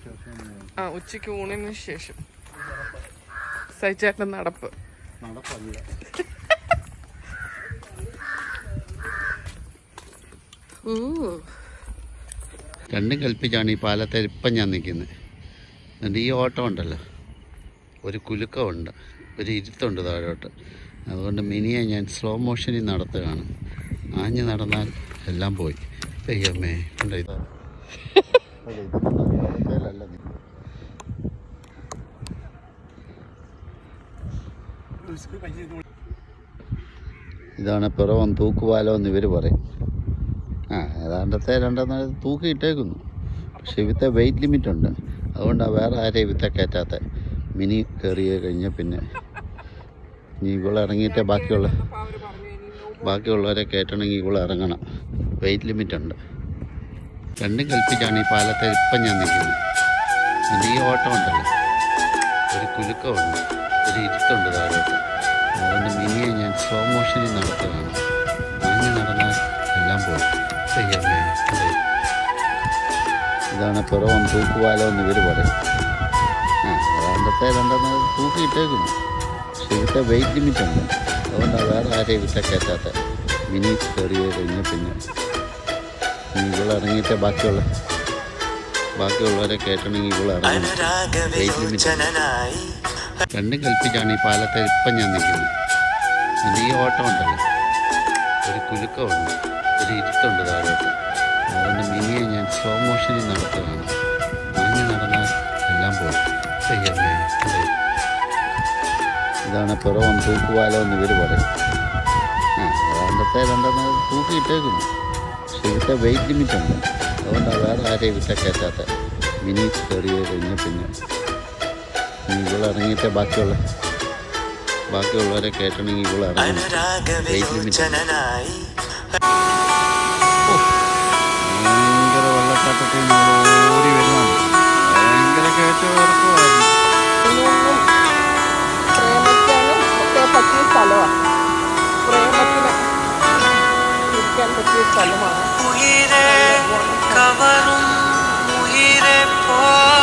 ആ ഉച്ചയ്ക്ക് ഊണിന് ശേഷം സൈച്ചേട്ടൻ നടപ്പ് നടപ്പല്ല ഊ രണ്ടും കൽപ്പിച്ചാണ് ഈ പാലത്തെ ഇപ്പം ഞാൻ നിൽക്കുന്നത് എന്നിട്ട് ഈ ഓട്ടം ഉണ്ടല്ലോ ഒരു കുലുക്കമുണ്ട് ഒരു ഇരുത്തുണ്ട് താഴോട്ട് അതുകൊണ്ട് മിനിയെ ഞാൻ സ്ലോ മോഷനിൽ നടത്തുകയാണ് ആഞ്ഞ് നടന്നാൽ എല്ലാം പോയി അയ്യമ്മേ ഉണ്ട് ഇത് ഇതാണ് പിറവം തൂക്കുപാലം എന്ന് ഇവർ പറയും ആ ഏതാണ്ടത്തെ രണ്ടെന്ന് തൂക്കിയിട്ടേക്കുന്നു പക്ഷെ ഇവിത്തെ വെയിറ്റ് ലിമിറ്റ് ഉണ്ട് അതുകൊണ്ടാണ് വേറെ ആരെയും ഇവിത്തെ കയറ്റാത്ത മിനി കയറിയ കഴിഞ്ഞ പിന്നെ ഇനി ഇവിടെ ഇറങ്ങിയിട്ടേ ബാക്കിയുള്ള ബാക്കിയുള്ളവരെ കയറ്റണമെങ്കിൽ ഇവിടെ ഇറങ്ങണം വെയിറ്റ് ലിമിറ്റ് ഉണ്ട് രണ്ടും കൽപ്പിച്ചാണ് ഈ പാലത്തെ ഇപ്പം ഞാൻ നിൽക്കുന്നത് എന്നിട്ട് ഈ ഓട്ടം ഉണ്ടല്ലോ ഒരു കുലുക്കമുണ്ട് ഒരു ഇരുത്തുണ്ട് താഴോട്ട് അതുകൊണ്ട് മിനിയെ ഞാൻ സ്ലോ മോഷനിൽ നടത്തുകയാണ് ആഞ്ഞ് നടന്നാൽ എല്ലാം പോയി ചെയ്യാമേ ഇതാണ് പിറവം തൂക്കുപാലം എന്ന് ഇവർ പറയും ആ ഏതാണ്ടത്തെ രണ്ടെന്ന് തൂക്കിയിട്ടേക്കുന്നു പക്ഷെ ഇവിടുത്തെ വെയിറ്റ് ലിമിറ്റ് ഉണ്ട് അതുകൊണ്ടാണ് വേറെ ആരെയും ഇവിടുത്തെ കയറ്റാത്ത മിനി കയറിയ കഴിഞ്ഞ് പിന്നെ ഇനി ഇവിടെ ഇറങ്ങിയിട്ടേ ബാക്കിയുള്ള ബാക്കിയുള്ളവരെ കയറ്റണമെങ്കിൽ ഇവിടെ ഇറങ്ങണം വെയിറ്റ് ലിമിറ്റ് ഉണ്ട് അനുരാഗവിലോചനായി രണ്ടും കൽപ്പിച്ചാണ് ഈ പാലത്തെ ഇപ്പം ഞാൻ നിൽക്കുന്നത് എന്നിട്ട് ഈ ഓട്ടം ഉണ്ടല്ലോ ഒരു കുലുക്കമുണ്ട് ഒരു ഇരുത്തുണ്ട് താഴോട്ട് അതുകൊണ്ട് മിനിയെ ഞാൻ സ്ലോ മോഷനിൽ നടത്തുകയാണ് ആഞ്ഞ് നടന്നാൽ എല്ലാം പോയി ചെയ്യാമേ ഇതാണ് പിറവം തൂക്കുപാലം എന്ന് ഇവർ പറയും ആ ഏതാണ്ടത്തെ രണ്ടെന്ന് തൂക്കിയിട്ടേക്കുന്നു പക്ഷെ ഇവിടുത്തെ വെയിറ്റ് ലിമിറ്റ് ഉണ്ട് അതുകൊണ്ടാണ് വേറെ ആരെയും ഇവിടുത്തെ കയറ്റാത്ത മിനി കയറിയ കഴിഞ്ഞ് പിന്നെ ഇനി ഇവിടെ ഇറങ്ങിയിട്ടേ ബാക്കിയുള്ള ബാക്കിയുള്ളവരെ കയറ്റണമെങ്കിൽ ഇവിടെ ഇറങ്ങണം വെയിറ്റ് ലിമിറ്റ് ഉണ്ട് അനുരാഗവിലോചനായി ഭയങ്കര വെള്ളച്ചാട്ടത്തിൽ നിന്ന് ഓടി വരുന്നുണ്ട് ഭയങ്കര കയറ്റം ഇറക്കമായിരുന്നു ഇതൊന്നും പ്രേമിക്കാനും ഒക്കെ പറ്റിയ സ്ഥലമാണ് പ്രേമത്തിന് ഇരിക്കാൻ പറ്റിയ സ്ഥലമാണ് ഉയിരെ കവറും ഉയിരെ പോ